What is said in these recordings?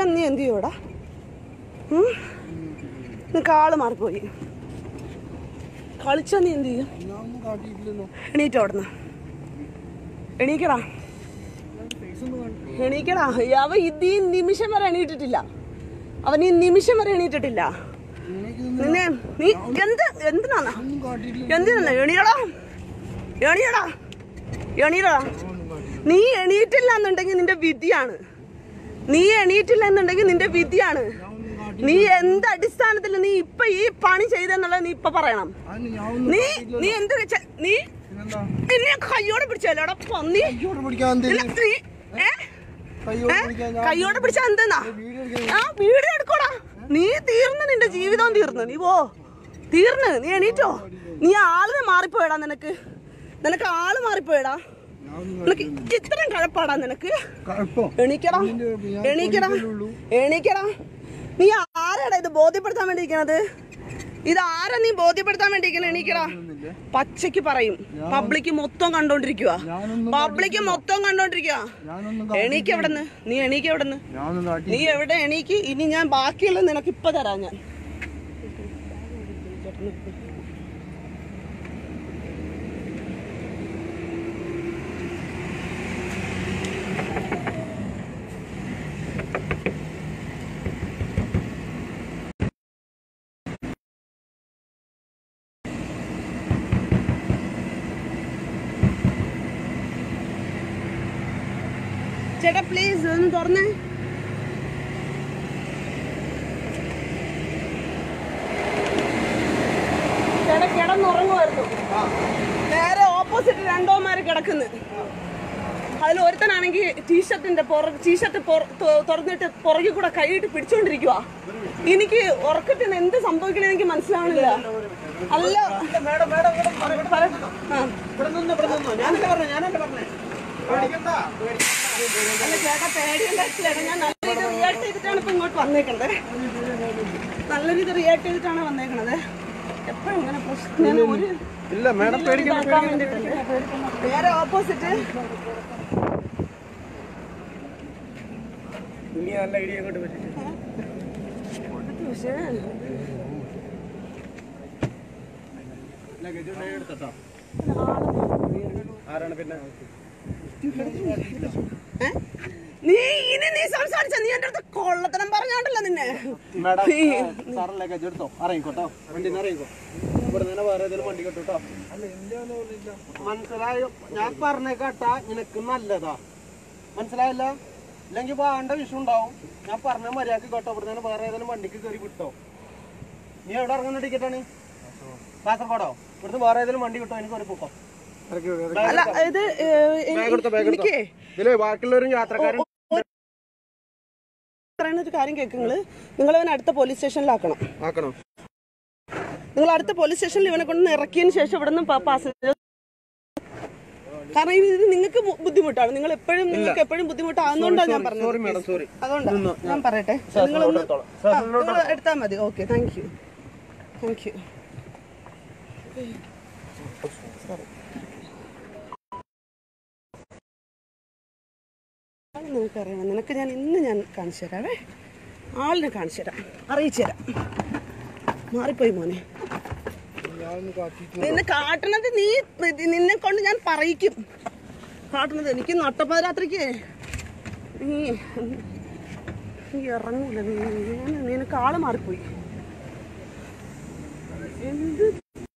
നീ എന്ത് ചെയ്യൂടാ നിനക്ക് ആള് മാറിപ്പോയി കളിച്ചാ നീ എന്ത് ചെയ്യും ഞാൻ ഒന്നും കാട്ടിയിട്ടില്ലല്ലോ എണീറ്റോ അവിടുന്ന് എണീക്കടാ എണീക്കടാ അവ ഇത് ഈ നിമിഷം വരെ എണീറ്റിട്ടില്ല അവൻ ഈ നിമിഷം വരെ എണീറ്റിട്ടില്ല എനിക്ക് നിന്നെ നീ എന്ത് എന്തിനാണ് ഒന്നും കാട്ടിയിട്ടില്ല എന്തിനാ എണീയടാ എണീയടാ എണീയടാ നീ എണീറ്റില്ല എന്നുണ്ടെങ്കിൽ നിന്റെ വിധിയാണ് നീ എണീറ്റില്ല എന്നുണ്ടെങ്കിൽ നിന്റെ വിധിയാണ് നീ എന്ത് അടിസ്ഥാനത്തിൽ നീ ഇപ്പൊ ഈ പണി ചെയ്തെന്നുള്ളത് നീ ഇപ്പൊ പറയണം അതിന് ഞാൻ ഒന്നും നീ നീ എന്ത് വെച്ച നീ പിന്നെന്താ നിന്നെ കയ്യോടെ പിടിച്ചല്ലോടാ പന്നി കയ്യോടെ പിടിക്കാൻ എന്ത് നിന്നെ നീ ഏ കയ്യോടെ ഏ? പിടിക്കാൻ ഞാൻ കയ്യോടെ പിടിച്ചാ എന്തെന്നാ വീഡിയോ എടുക്കാൻ ആ വീഡിയോ എടുക്കോടാ നീ തീർന്ന് നിന്റെ ജീവിതം തീർന്ന് നീ പോ തീർന്ന് നീ എണീറ്റോ നീ ആളിനെ മാറിപ്പോയടാ നിനക്ക് നിനക്ക് ആള് മാറിപ്പോയടാ ഞാൻ ഒന്നും നിനക്ക് ഇത്രയും കഴപ്പാടാ നിനക്ക് കഴപ്പോ എണീക്കടാ ഞാൻ എണീക്കടാ പഠിക്കലുള്ളൂ. എണീക്കടാ നീ ആരാടാ ഇത് ബോധ്യപ്പെടുത്താൻ വേണ്ടിയിരിക്കണത് ഇത് ആരാ നീ ബോധ്യപ്പെടുത്താൻ വേണ്ടിയിരിക്കണ എണീക്കടാ ഒന്നുമില്ലേ? പച്ചയ്ക്ക് പറയും പബ്ലിക് മൊത്തം കണ്ടോണ്ടിരിക്കുക ഞാനൊന്നും പബ്ലിക് മൊത്തം കണ്ടോണ്ടിരിക്കുക ഞാനൊന്നും എണീക്ക് എവിടെന്ന് നീ എണീക്ക് എവിടെന്ന് ഞാനൊന്നും കാട്ടി നീ എവിടെ എണീക്ക് ഇനി ഞാൻ ബാക്കിയുള്ളത് നിനക്ക് ഇപ്പൊ തരാം ഞാൻ ചേട്ടാ പ്ലീസ് ഒന്ന് തുറന്നേ ചേട്ടാ കിടന്നുറങ്ങുമായിരുന്നു നേരെ ഓപ്പോസിറ്റ് രണ്ടോമാര് കിടക്കുന്നു അതിൽ ഒരുത്തനാണെങ്കിൽ ടീഷർട്ടിന്റെ ടീഷർട്ട് തുറന്നിട്ട് പുറകിൽ കൂടെ കൈയിട്ട് പിടിച്ചോണ്ടിരിക്കുക എനിക്ക് ഉറക്കത്തിന് എന്ത് സംഭവിക്കണേ എനിക്ക് മനസ്സിലാവണില്ല അല്ല പറ- ആ. അല്ല ചേട്ടാ പേടിയല്ല ചേട്ടാ ഞാൻ നല്ല രീതി റിയാക്ട് ചെയ്തിട്ടാണ് ഇപ്പൊ ഇങ്ങോട്ട് വന്നേക്കണത് നല്ല രീതി റിയാക്ട് ചെയ്തിട്ടാണ് വന്നേക്കണത് എപ്പോഴും ഇങ്ങനെ പ്രശ്നം ഞാൻ ഒരു ഇല്ല മേഡം പേടിക്കണം ഇതാക്കാൻ വേണ്ടിയിട്ടുണ്ട് നേരെ ഓപ്പോസിറ്റ് ഇനി നല്ല ഐഡിയ കൊണ്ട് പറ്റിട്ട് പക്ഷേ എടുത്തോ ആരാണ് പിന്നെ ഏ? നീ ഇനി നീ സംസാരിച്ച നീ എന്റെ അടുത്ത് കൊള്ളത്തനം പറഞ്ഞോണ്ടല്ലോ നിന്നെ മേഡം നീ സാറല്ലേ ലഗേജ് എടുത്തോ ഇറങ്ങിക്കോട്ടോ വണ്ടി ഇറങ്ങിക്കോ ഇവിടെ നിന്ന് വേറെ ഏതെങ്കിലും വണ്ടി കിട്ടോ മനസ്സിലായോ ഞാൻ പറഞ്ഞ കേട്ടാ നിനക്ക് നല്ലതാ മനസ്സിലായല്ല ഇല്ലെങ്കിൽ വേണ്ട വിഷയം ഉണ്ടാവും ഞാൻ പറഞ്ഞ മര്യാദക്ക് കേട്ടോ ഇവിടെ നിന്ന് വേറെ ഏതെങ്കിലും വണ്ടിക്ക് കയറി വിട്ടോ നീ എവിടെ ഇറങ്ങുന്ന ടിക്കറ്റാണ് കാസർഗോഡോ ഇവിടുന്ന് വേറെ ഏതെങ്കിലും വണ്ടി കിട്ടോ എനിക്ക് കയറി പോക്കോ അല്ല ഇത് ഏ, എനിക്ക് ഇതില് ബാക്കിയുള്ളവരും യാത്രക്കാരും പറയുന്ന ഒരു കാര്യം കേൾക്കുങ്ങള് നിങ്ങൾ ഇവനെ അടുത്ത പോലീസ് സ്റ്റേഷനിലാക്കണം ആക്കണോ നിങ്ങൾ അടുത്ത പോലീസ് സ്റ്റേഷനിൽ ഇവനെ കൊണ്ട് ഇറക്കിയതിന് ശേഷം ഇവിടെ നിന്ന് പാസഞ്ചർ കാരണം ഇത് നിങ്ങൾക്ക് ബു- ബുദ്ധിമുട്ടാണ് നിങ്ങൾ എപ്പോഴും നിങ്ങൾക്ക് എപ്പോഴും ബുദ്ധിമുട്ടാകുന്നോണ്ടാണ് ഞാൻ സോറി പറഞ്ഞത് മേഡം സോറി അതുകൊണ്ടാണ് ഞാൻ പറയട്ടെ നിങ്ങളൊന്ന് ആ, നിങ്ങൾ എടുത്താൽ മതി okay thank you thank you അത് നിനക്കറിയണം നിനക്ക് ഞാൻ ഇന്ന് ഞാൻ കാണിച്ചു തരാവേ ആളിനെ കാണിച്ചു തരാം അറിയിച്ചു തരാം മാറിപ്പോയി മോനെ ഞാനൊന്ന് കാട്ടിട്ട് നിന്നെ കാട്ടണത് നീ നിന്നെ കൊണ്ട് ഞാൻ പറയിക്കും കാട്ടണത് എനിക്ക് നട്ടപ്പാതിരാത്രിക്ക് നീ നീ ഇറങ്ങൂല നീ നീ- നിനക്ക് ആള് മാറിപ്പോയി എന്ത്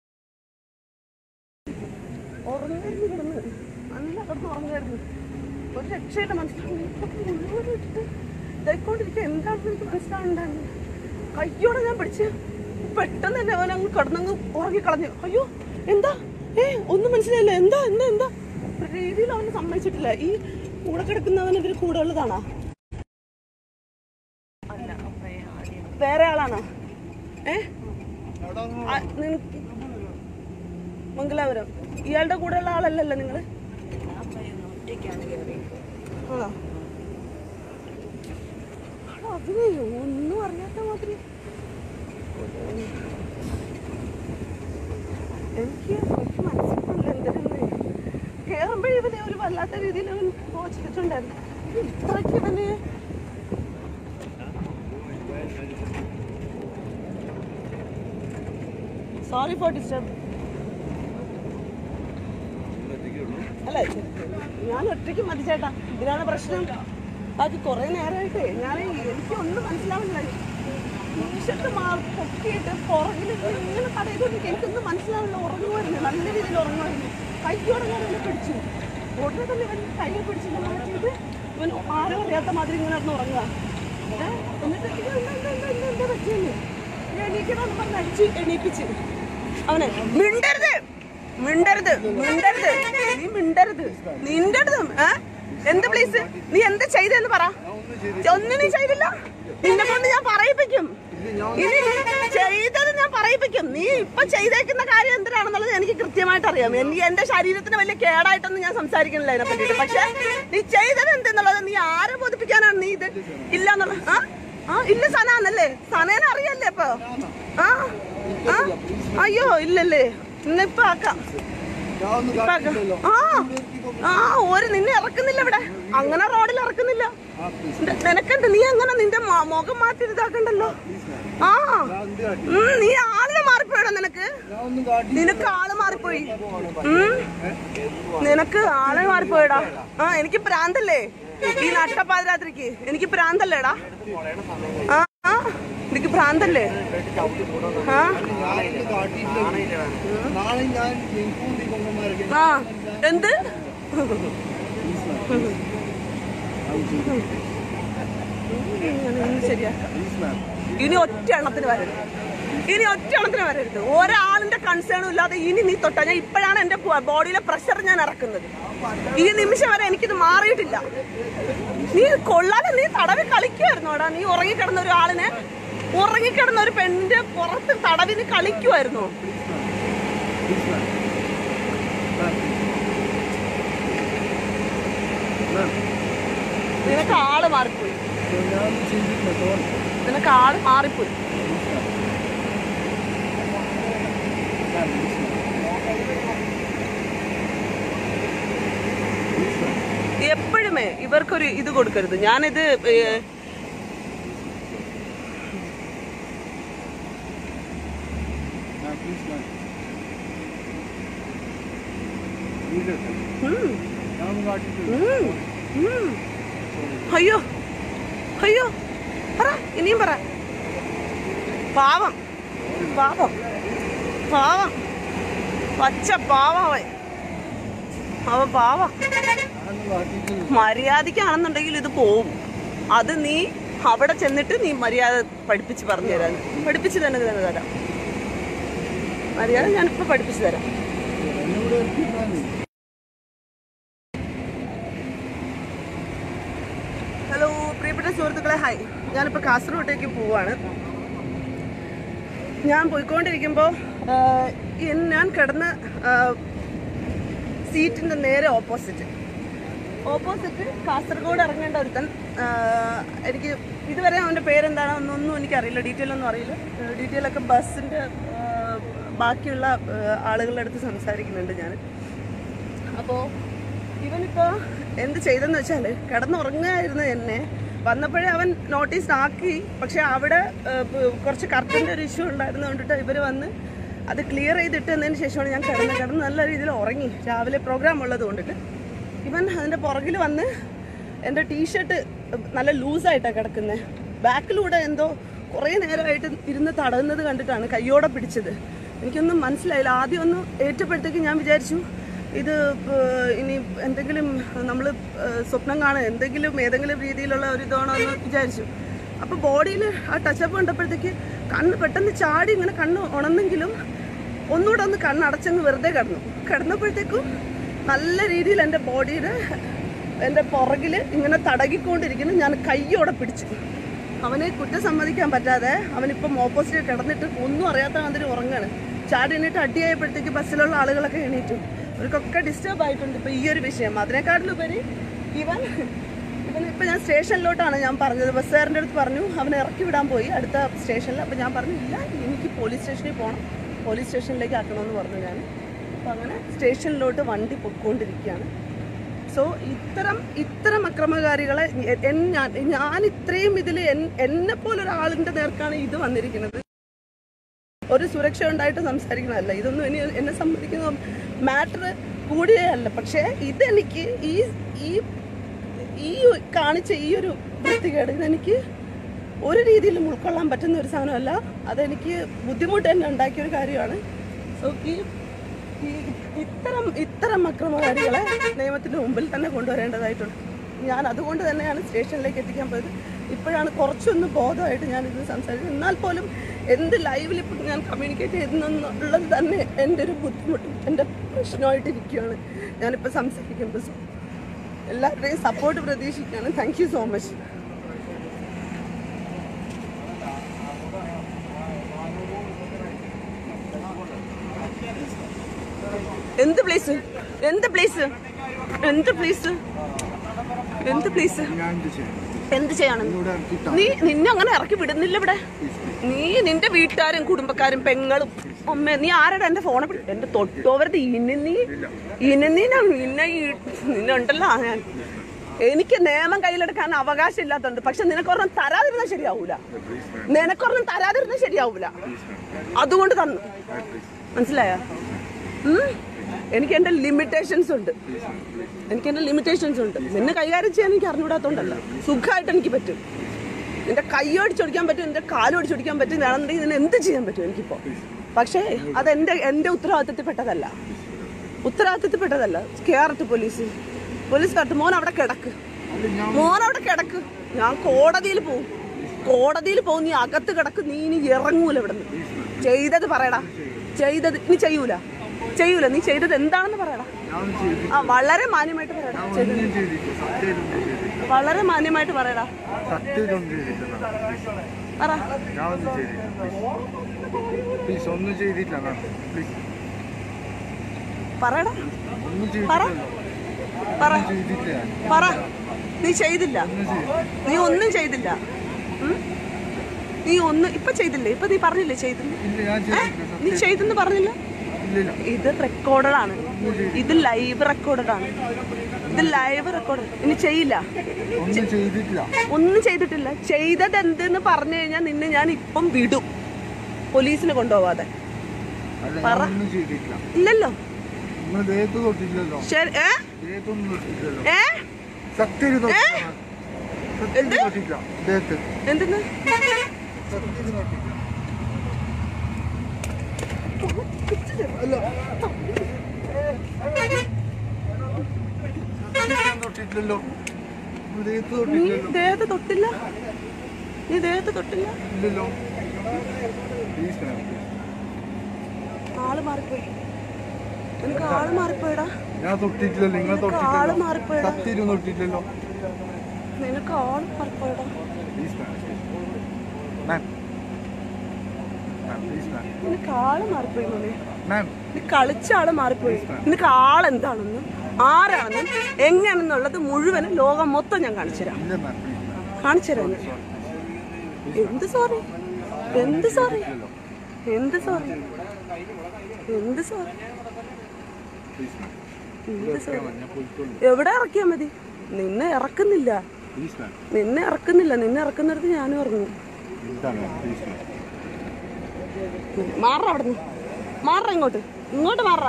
ഉറങ്ങായിരുന്നു കിടന്ന് നല്ല കിടന്ന് ഉറങ്ങായിരുന്നു ഒരു രക്ഷയില്ല മനസ്സിലാവും മുഴുവൻ ഇട്ടിട്ട് ഇതായിക്കൊണ്ടിരിക്കുക എന്താണെന്ന് എനിക്ക് മനസ്സിലാവുണ്ടായിരുന്നു കയ്യോടെ ഞാൻ പിടിച്ച് പെട്ടെന്ന് തന്നെ അവൻ അങ്ങ് കിടന്നങ്ങ് ഉറങ്ങിക്കളഞ്ഞു അയ്യോ എന്താ ഏ ഒന്നും മനസ്സിലായില്ല എന്താ എന്താ എന്താ ഒരു രീതിയിൽ അവന് സമ്മതിച്ചിട്ടില്ല ഈ കൂടെ കിടക്കുന്നവൻ ഇതിൽ കൂടെ ഉള്ളതാണോ വേറെ ആളാണോ ഏ ആ, നിനക്ക് മംഗലാപുരം ഇയാളുടെ കൂടെയുള്ള ആളല്ലല്ലോ നിങ്ങള് ആണോ ആണോ, അതിന് ഒന്നും അറിയാത്ത മാതിരി എനിക്ക് എനിക്ക് മനസ്സിലായില്ല എന്തിനാണ് കേറുമ്പോഴേ ഇവനെ ഒരു വല്ലാത്ത രീതിയിൽ അവൻ പോച്ചിട്ടുണ്ടായിരുന്നു ഇത്രയ്ക്ക് ഇവന് സോറി ഫോർ ഡിസ്റ്റർബ് അല്ല ഞാൻ ഒറ്റയ്ക്ക് മതി ചേട്ടാ ഇതിനാണ് പ്രശ്നം ബാക്കി കുറെ നേരമായിട്ടേ ഞാൻ എനിക്ക് ഒന്നും മനസ്സിലാവുന്നില്ല ടീഷർട്ട് മാർ പൊക്കിയിട്ട് പുറകിൽ ഇങ്ങനെ കടയിലോട്ട് എനിക്കൊന്നും മനസ്സിലാവില്ല ഉറങ്ങുമായിരുന്നു നല്ല രീതിയിൽ ഉറങ്ങുമായിരുന്നു കയ്യോടെ ഞാൻ എന്നെ പിടിച്ചു ഉടനെ തന്നെ ഇവൻ കൈ പിടിച്ച് ഇങ്ങനെ മാറ്റിയിട്ട് ഇവൻ ആരും അറിയാത്ത മാതിരി ഇങ്ങനെ നടന്ന് ഉറങ്ങുക ഏ? എന്നിട്ട് ഇത് എന്താ എന്താ എന്താ എന്താ എന്താ പറ്റിയെന്ന് എണീക്കണമെന്ന് പറഞ്ഞ് അടിച്ച് എണീപ്പിച്ച് അവനെ മിണ്ടരുത് മിണ്ടരുത് മിണ്ടരുത് നീ മിണ്ടരുത് നിന്റെ അടുത്ത് ഏ എന്ത് പ്ലീസ് നീ എന്ത് ചെയ്തെന്ന് പറ ഒന്നും നീ ചെയ്തില്ല നിന്നെ കൊണ്ട് ഞാൻ പറയിപ്പിക്കും ഇനി നീ ചെയ്തത് ഞാൻ പറയിപ്പിക്കും നീ ഇപ്പൊ ചെയ്തേക്കുന്ന കാര്യം എന്തിനാണെന്നുള്ളത് എനിക്ക് കൃത്യമായിട്ട് അറിയാം എനിക്ക് എന്റെ ശരീരത്തിന് വലിയ കേടായിട്ടൊന്നും ഞാൻ സംസാരിക്കുന്നില്ല അതിനെ പറ്റിയിട്ട് പക്ഷെ നീ ചെയ്തത് എന്തെന്നുള്ളത് നീ ആരെ ബോധിപ്പിക്കാനാണ് നീ ഇത് ഇല്ല എന്നുള്ള ആ ആ ഇല്ല സനാന്നല്ലേ സനേനെ അറിയല്ലേ ഇപ്പൊ ആ ആ അയ്യോ ഇല്ലല്ലേ ഇന്നിപ്പൊ ആക്കാം ഇപ്പൊ ആക്കാം. ആ ആ ഒരു നിന്നെ ഇറക്കുന്നില്ല ഇവിടെ അങ്ങനെ റോഡിൽ ഇറക്കുന്നില്ല ന- നിനക്കെന്ത് നീ അങ്ങനെ നിന്റെ മ- മുഖം മാറ്റി ഇതാക്കണ്ടല്ലോ ആ ഉം, നീ ആളിനെ മാറിപ്പോയടാ നിനക്ക് നിനക്ക് ആള് മാറിപ്പോയി ഉം. നിനക്ക് ആള് മാറിപ്പോയടാ ആ എനിക്ക് പ്രാന്തല്ലേ ഈ നട്ടപ്പാതിരാത്രിക്ക് എനിക്ക് പ്രാന്തല്ലേടാ ആ ആ എനിക്ക് ഭ്രാന്തല്ലേ ആ നാളെ ഞാൻ എനിക്കും ഈ പൊങ്ങന്മാരൊക്കെ ആ എന്ത് ഇനി ശരിയാക്കാം ഇനി ഒറ്റ എണ്ണത്തിന് വരരുത് ഇനി ഒറ്റ എണ്ണത്തിന് വരരുത് ഒരാളിന്റെ കൺസേണും ഇല്ലാതെ ഇനി നീ തൊട്ടാ ഞാൻ ഇപ്പോഴാണ് എന്റെ ബോഡിയിലെ പ്രഷർ ഞാൻ ഇറക്കുന്നത് ഈ നിമിഷം വരെ എനിക്കിത് മാറിയിട്ടില്ല നീ കൊള്ളാതെ നീ തടവി കളിക്കുമായിരുന്നോടാ നീ ഉറങ്ങിക്കിടന്ന ഒരാളിനെ ഉറങ്ങിക്കിടന്ന ഒരു പെണ്ണിന്റെ പുറത്ത് തടവി നീ കളിക്കുമായിരുന്നോ നിനക്ക് ആള് മാറിപ്പോയി ഞാൻ ചിന്തിക്കുന്നു നിനക്ക് ആള് മാറിപ്പോയി എപ്പോഴുമേ ഇവർക്കൊരു ഇത് കൊടുക്കരുത് ഞാനിത് ഏ, പ്ലീസ് മാം ഉം, ഞാൻ കാട്ടിട്ടുണ്ട് ഉം, ഉം. അയ്യോ അയ്യോ പറ ഇനിയും പറ പാവം പാവം പാവം പച്ച പാവം അവൻ അവൻ പാവം ഞാൻ കാട്ടിട്ടുണ്ട് മര്യാദക്കാണെന്നുണ്ടെങ്കിൽ ഇത് പോവും അത് നീ അവിടെ ചെന്നിട്ട് നീ മര്യാദ പഠിപ്പിച്ച് പറഞ്ഞു തരാം പഠിപ്പിച്ച് തന്നെ തന്നെ തരാം മര്യാദ ഞാനിപ്പോ പഠിപ്പിച്ചു തരാം എന്നോട് എത്തിയിട്ടാണ് ഹലോ പ്രിയപ്പെട്ട സുഹൃത്തുക്കളെ ഹായ് ഞാനിപ്പോൾ കാസർഗോട്ടേക്ക് പോവാണ് ഞാൻ പോയിക്കൊണ്ടിരിക്കുമ്പോൾ ഞാൻ കിടന്ന സീറ്റിൻ്റെ നേരെ ഓപ്പോസിറ്റ് ഓപ്പോസിറ്റ് കാസർഗോഡ് ഇറങ്ങേണ്ട ഒരുത്തൻ ആ, എനിക്ക് ഇതുവരെ അവൻ്റെ പേരെന്താണെന്നൊന്നും എനിക്കറിയില്ല ഡീറ്റെയിൽ ഒന്നും അറിയില്ല ഡീറ്റെയിൽ ഒക്കെ ബസ്സിൻ്റെ ബാക്കിയുള്ള ആ, ആളുകളുടെ അടുത്ത് സംസാരിക്കുന്നുണ്ട് ഞാൻ അപ്പോൾ ഇവനിപ്പോൾ എന്ത് ചെയ്തെന്ന് വെച്ചാൽ കിടന്നുറങ്ങായിരുന്നു എന്നെ വന്നപ്പോഴേ അവൻ നോട്ടീസ് ആക്കി പക്ഷെ അവിടെ ഏഹ്, പ് കുറച്ച് കറക്റ്റിൻ്റെ ഒരു ഇഷ്യൂ ഉണ്ടായിരുന്നു കൊണ്ടിട്ട് ഇവർ വന്ന് അത് ക്ലിയർ ചെയ്തിട്ടതിന് ശേഷമാണ് ഞാൻ കിടന്ന് കിടന്ന് നല്ല രീതിയിൽ ഉറങ്ങി രാവിലെ പ്രോഗ്രാം ഉള്ളത് കൊണ്ടിട്ട് ഇവൻ അതിൻ്റെ പുറകിൽ വന്ന് എൻ്റെ ടീഷർട്ട് നല്ല ലൂസായിട്ടാണ് കിടക്കുന്നത് ബാക്കിലൂടെ എന്തോ കുറേ നേരമായിട്ട് ഇരുന്ന് തടയുന്നത് കണ്ടിട്ടാണ് കയ്യോടെ പിടിച്ചത് എനിക്കൊന്നും മനസ്സിലായില്ല ആദ്യം ഒന്ന് ഏറ്റപ്പോഴത്തേക്ക് ഞാൻ വിചാരിച്ചു ഇത് ഏഹ്, ഇനി എന്തെങ്കിലും നമ്മൾ സ്വപ്നം കാണുക എന്തെങ്കിലും ഏതെങ്കിലും രീതിയിലുള്ള ഒരു ഇതാണോ എന്ന് വിചാരിച്ചു അപ്പോൾ ബോഡിയിൽ ആ ടച്ചപ്പ് കണ്ടപ്പോഴത്തേക്ക് കണ്ണ് പെട്ടെന്ന് ചാടി ഇങ്ങനെ കണ്ണ് ഉണന്നെങ്കിലും ഒന്നുകൂടെ ഒന്ന് കണ്ണടച്ചങ്ങ് വെറുതെ കിടന്നു കിടന്നപ്പോഴത്തേക്കും നല്ല രീതിയിൽ എൻ്റെ ബോഡിയിൽ എൻ്റെ പുറകിൽ ഇങ്ങനെ തടകിക്കൊണ്ടിരിക്കുന്നു ഞാൻ കയ്യോടെ പിടിച്ചു അവനെ കുറ്റം സമ്മതിക്കാൻ പറ്റാതെ അവനിപ്പം ഓപ്പോസിറ്റ് കിടന്നിട്ട് ഒന്നും അറിയാത്ത മാതിരി ഉറങ്ങാണ് ചാടി എണീറ്റ് അടിയായപ്പോഴത്തേക്ക് ബസ്സിലുള്ള ആളുകളൊക്കെ എണീറ്റു അവർക്കൊക്കെ ഡിസ്റ്റർബ് ആയിട്ടുണ്ട് ഇപ്പം ഈ ഒരു വിഷയം അതിനേക്കാട്ടിലുപരി ഇവൻ ഇവൻ ഇപ്പം ഞാൻ സ്റ്റേഷനിലോട്ടാണ് ഞാൻ പറഞ്ഞത് ബസ്സുകാരൻ്റെ അടുത്ത് പറഞ്ഞു അവനെ ഇറക്കി വിടാൻ പോയി അടുത്ത സ്റ്റേഷനിൽ അപ്പം ഞാൻ പറഞ്ഞു ഇല്ല എനിക്ക് പോലീസ് സ്റ്റേഷനിൽ പോകണം പോലീസ് സ്റ്റേഷനിലേക്ക് ആക്കണമെന്ന് പറഞ്ഞു ഞാൻ അപ്പം അങ്ങനെ സ്റ്റേഷനിലോട്ട് വണ്ടി പൊയ്ക്കൊണ്ടിരിക്കുകയാണ് സോ ഇത്തരം ഇത്തരം അക്രമകാരികളെ എ- എൻ- ഞാൻ ഞാൻ ഇത്രയും ഇതിൽ എന്നെ പോലെ ഒരാളിന്റെ നേർക്കാണ് ഇത് വന്നിരിക്കുന്നത് ഒരു സുരക്ഷ ഉണ്ടായിട്ട് സംസാരിക്കണമല്ല ഇതൊന്നും ഇനി എന്നെ സംബന്ധിക്കുന്ന മാറ്റർ കൂടിയല്ല പക്ഷേ ഇതെനിക്ക് ഈ ഈ ഈ കാണിച്ച ഈ ഒരു വൃത്തികേട് ഇതെനിക്ക് ഒരു രീതിയിലും ഉൾക്കൊള്ളാൻ പറ്റുന്ന ഒരു സാധനമല്ല അതെനിക്ക് ബുദ്ധിമുട്ട് തന്നെ ഉണ്ടാക്കിയ ഒരു കാര്യമാണ് സോ ഈ ഈ ഇത്തരം ഇത്തരം അക്രമകാരികളെ നിയമത്തിന്റെ മുമ്പിൽ തന്നെ കൊണ്ടുവരേണ്ടതായിട്ടുണ്ട് ഞാൻ അതുകൊണ്ട് തന്നെയാണ് സ്റ്റേഷനിലേക്ക് എത്തിക്കാൻ പോയത് ഇപ്പോഴാണ് കുറച്ചൊന്ന് ബോധമായിട്ട് ഞാൻ ഇത് സംസാരിച്ചത് എന്നാൽ പോലും എന്ത് ലൈവിൽ ഇപ്പം ഞാൻ കമ്മ്യൂണിക്കേറ്റ് ചെയ്യുന്നുള്ളത് തന്നെ എൻ്റെ ഒരു ബുദ്ധിമുട്ടും എൻ്റെ പ്രശ്നമായിട്ടിരിക്കുകയാണ് ഞാനിപ്പോൾ സംസാരിക്കുമ്പോൾ സോ എല്ലാവരുടെയും സപ്പോർട്ട് പ്രതീക്ഷിക്കുകയാണ് താങ്ക് യു സോ മച്ച് എന്ത് പ്ലേസ് എന്ത് പ്ലേസ് എന്ത് പ്ലേസ് എന്ത് പ്ലേസ് ഞാൻ എന്ത് ചെയ്യും എന്ത് ചെയ്യണം ഇവിടെ ഇറക്കിട്ടാ നീ നിന്നെ അങ്ങനെ ഇറക്കി വിടുന്നില്ല ഇവിടെ നീ നിന്റെ വീട്ടുകാരും കുടുംബക്കാരും പെങ്ങളും അമ്മ നീ ആരുടെ എന്റെ ഫോണെ പിടി എന്റെ തൊട്ടോവരത് ഇനി നീ ഇനി നീ ഞാൻ നിന്നെ ഈ- നിന്നെ ഉണ്ടല്ലോ ഞാൻ എനിക്ക് നിയമം കയ്യിലെടുക്കാൻ അവകാശം ഇല്ലാത്തതുണ്ട് പക്ഷെ നിനക്കൊരെണ്ണം തരാതിരുന്ന ശരിയാവൂല നിനക്കൊരെണ്ണം തരാതിരുന്ന ശരിയാവൂല അതുകൊണ്ട് തന്നു മനസ്സിലായോ ഉം? എനിക്ക് എന്റെ ലിമിറ്റേഷൻസ് ഉണ്ട് എനിക്ക് എന്റെ ലിമിറ്റേഷൻസ് ഉണ്ട് നിന്നെ കൈകാര്യം ചെയ്യാൻ എനിക്ക് അറിഞ്ഞുകൂടാത്തോണ്ടല്ല സുഖമായിട്ട് എനിക്ക് പറ്റും നിന്റെ കൈയോടിച്ചൊടിക്കാൻ പറ്റും നിന്റെ കാലോടിച്ചൊടിക്കാൻ പറ്റും ഞാനെന്നുണ്ടെങ്കിൽ ഇതിന് എന്ത് ചെയ്യാൻ പറ്റും എനിക്കിപ്പോ പക്ഷേ അത് എന്റെ എന്റെ ഉത്തരവാദിത്തത്തിൽപ്പെട്ടതല്ല ഉത്തരവാദിത്തത്തിൽപ്പെട്ടതല്ല കേരളത്ത് പോലീസ് പോലീസുകാർക്ക് മോൻ അവിടെ കിടക്ക് മോൻ അവിടെ കിടക്ക് ഞാൻ കോടതിയിൽ പോവും കോടതിയിൽ പോകും നീ അകത്ത് കിടക്ക് നീ ഇനി ഇറങ്ങൂല ഇവിടെ നിന്ന് ചെയ്തത് പറയടാ ചെയ്തത് നീ ചെയ്യൂല ചെയ്യൂല നീ ചെയ്തത് എന്താണെന്ന് പറയടാ ഞാൻ ഒന്നും ചെയ്തില്ല ആ വളരെ മാന്യമായിട്ട് പറയടാ ചെയ്തത് ഒന്നും ചെയ്തില്ല സത്യം ചെയ്തില്ല വളരെ മാന്യമായിട്ട് പറയടാ സത്യം ചെയ്തില്ല പറ ഞാൻ ഒന്നും ചെയ്തില്ല പ്ലീസ് ഒന്നും ചെയ്തില്ല മാം പ്ലീസ് പറയടാ ഒന്നും പറ ചെയ്തില്ലല്ലോ പറ ചെയ്തില്ല ഞാൻ പറ നീ ചെയ്തില്ല ഒന്നും ചെയ്തില്ല നീ ഒന്നും ചെയ്തില്ല ഉം? നീ ഒന്നും ഇപ്പൊ ചെയ്തില്ലേ ഇപ്പൊ നീ പറഞ്ഞില്ലേ ചെയ്തില്ല ഇല്ല ഞാൻ ഏ? ചെയ്തില്ല നീ ചെയ്തെന്ന് പറഞ്ഞില്ല ഇല്ലില്ല ഇത് റെക്കോർഡഡ് ആണ് ഇത് ലൈവ് റെക്കോർഡഡ് ആണ് ഇത് ലൈവ് റെക്കോർഡ് ഇനി ചെയ്യില്ല ഒന്നും ചെയ്തിട്ടില്ല ഒന്നും ചെയ്തിട്ടില്ല ചെയ്തത് എന്തെന്ന് പറഞ്ഞു കഴിഞ്ഞാൽ നിന്നെ ഞാൻ ഇപ്പം വിടും പോലീസിന് കൊണ്ടുപോവാതെ അല്ല പറ. ഞാൻ ഒന്നും ചെയ്തിട്ടില്ല ഇല്ലല്ലോ നിങ്ങൾ ദേഹത്ത് തൊട്ടില്ലല്ലോ ശരി ഏ ദേഹത്തൊന്നും തൊട്ടില്ലല്ലോ ഏ സത്യം തൊട്ടില്ല സത്യം എന്ത്? തൊട്ടില്ല ദേഹത്ത് എന്തെന്ന് സത്യം തൊട്ടില്ല സത്യം തൊട്ടിട്ടില്ലല്ലോ നിങ്ങൾ ദേഹത്ത് നീ തൊട്ടില്ലല്ലോ ദേഹത്ത് തൊട്ടില്ല നീ ദേഹത്ത് തൊട്ടില്ല ഇല്ലല്ലോ പ്ലീസ് മാം ആള് മാറിപ്പോയി എനിക്ക് ആള് മാറിപ്പോയടാ ഞാൻ തൊട്ടിട്ടില്ലല്ലോ നിങ്ങൾ നിനക്ക് ആള് തൊട്ടിട്ടില്ലല്ലോ മാറിപ്പോയടാ സത്യം തൊട്ടിട്ടില്ലല്ലോ നിനക്ക് ആള് മാറിപ്പോയടാ please ma'am ma'am ma'am please മാം നിനക്ക് ആള് മാറിപ്പോയി മോനെ മാം നീ കളിച്ച ആള് മാറിപ്പോയി നിനക്ക് ആളെന്താണെന്നും ആരാണെന്നും എങ്ങനെയാണെന്നുള്ളത് മുഴുവനും ലോകം മൊത്തം ഞാൻ കാണിച്ചു തരാം ഇല്ല മാം പ്ലീസ് മാം കാണിച്ചു തരാം ഞാൻ. എന്ത് സോറി എന്ത് സോറി എന്ത് സോറി എന്ത് സോറി പ്ലീസ് മാം എന്ത് സോറി ഞാൻ പോയിക്കോളൂ എവിടെ ഇറക്കിയാ മതി നിന്നെ ഇറക്കുന്നില്ല പ്ലീസ് മാം നിന്നെ ഇറക്കുന്നില്ല നിന്നെ ഇറക്കുന്നിടത്ത് ഞാനും ഇറങ്ങും എന്താണ് മാം പ്ലീസ് മാം മാറ അവിടുന്ന് മാറ ഇങ്ങോട്ട് ഇങ്ങോട്ട് മാറ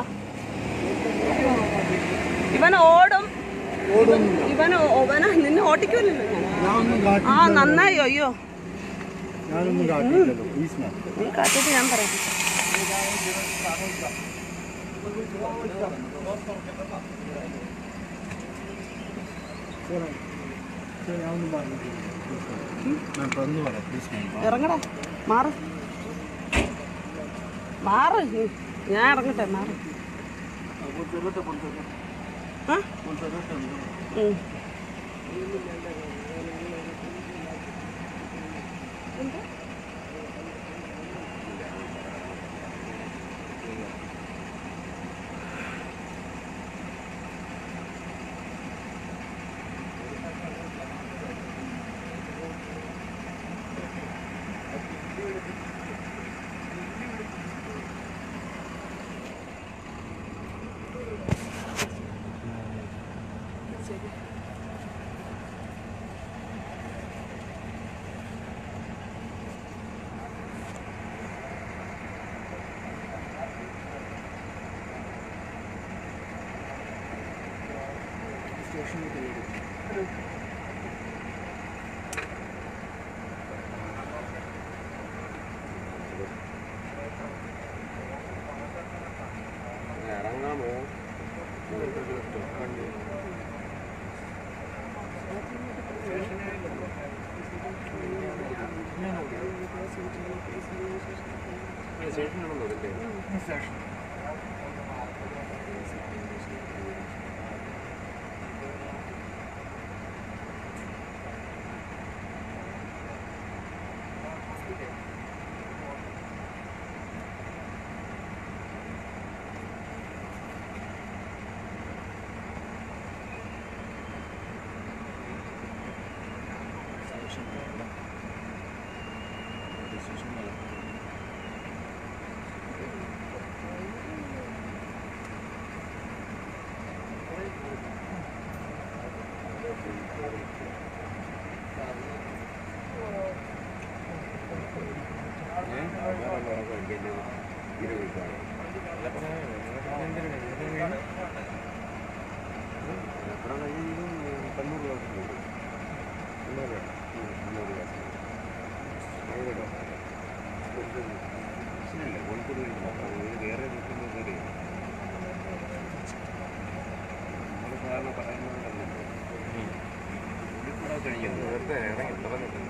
ഇവൻ ഓടും ഓടൊന്നുമില്ല ഇവൻ ഓവന നിന്നെ ഓട്ടിക്കുമല്ലോ ഞാൻ ഞാനൊന്നും ആ കാട്ടില്ല നന്നായി അയ്യോ ഞാനൊന്നും കാട്ടില്ലല്ലോ പ്ലീസ് മാം നീ കാട്ടിട്ട് ഞാൻ പറയാം ഞാനൊന്നും പറഞ്ഞിട്ടില്ല മാം തുറന്നു പറ പ്ലീസ് മാം ഇറങ്ങടാ മാറ് മാറ് നീ. ഞാൻ ഇറങ്ങട്ടെ മാറ് ആ? ഉം. സ്റ്റേഷനാണെന്ന് തോന്നുന്നില്ലേ വേറെ നമ്മൾ സാധാരണ പറയുന്നത് കഴിഞ്ഞു നേരത്തെ ഇറങ്ങി തുടങ്ങുന്നുണ്ട്